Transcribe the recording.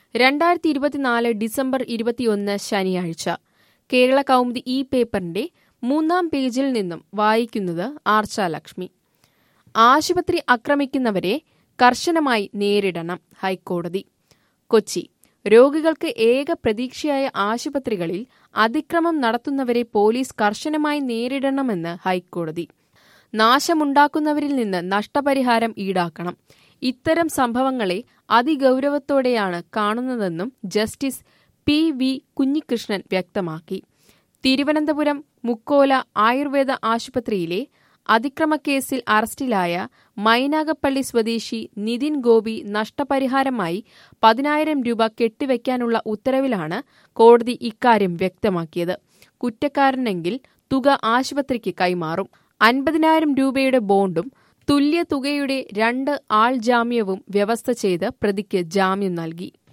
രണ്ടായിരത്തി ഇരുപത്തിനാല് ഡിസംബർ ഇരുപത്തിയൊന്ന് ശനിയാഴ്ച കേരള കൗമുദി ഈ പേപ്പറിന്റെ മൂന്നാം പേജിൽ നിന്നും വായിക്കുന്നത് ആർച്ച ലക്ഷ്മി ആശുപത്രി ആക്രമിക്കുന്നവരെ കർശനമായി നേരിടണം ഹൈക്കോടതി കൊച്ചി രോഗികൾക്ക് ഏക പ്രതീക്ഷയായ ആശുപത്രികളിൽ അതിക്രമം നടത്തുന്നവരെ പോലീസ് കർശനമായി നേരിടണമെന്ന് ഹൈക്കോടതി നാശമുണ്ടാക്കുന്നവരിൽ നിന്ന് നഷ്ടപരിഹാരം ഈടാക്കണം ഇത്തരം സംഭവങ്ങളെ അതിഗൗരവത്തോടെയാണ് കാണുന്നതെന്നും ജസ്റ്റിസ് പി വി കുഞ്ഞികൃഷ്ണൻ വ്യക്തമാക്കി തിരുവനന്തപുരം മുക്കോല ആയുർവേദ ആശുപത്രിയിലെ അതിക്രമക്കേസിൽ അറസ്റ്റിലായ മൈനാഗപ്പള്ളി സ്വദേശി നിതിൻ ഗോപി നഷ്ടപരിഹാരമായി പതിനായിരം രൂപ കെട്ടിവെക്കാനുള്ള ഉത്തരവിലാണ് കോടതി ഇക്കാര്യം വ്യക്തമാക്കിയത് കുറ്റക്കാരനെങ്കിൽ തുക ആശുപത്രിക്ക് കൈമാറും അൻപതിനായിരം രൂപയുടെ ബോണ്ടും തുല്യ തുകയുടെ രണ്ട് ആൾ ജാമ്യവും വ്യവസ്ഥ ചെയ്ത് പ്രതിക്ക് ജാമ്യം നൽകി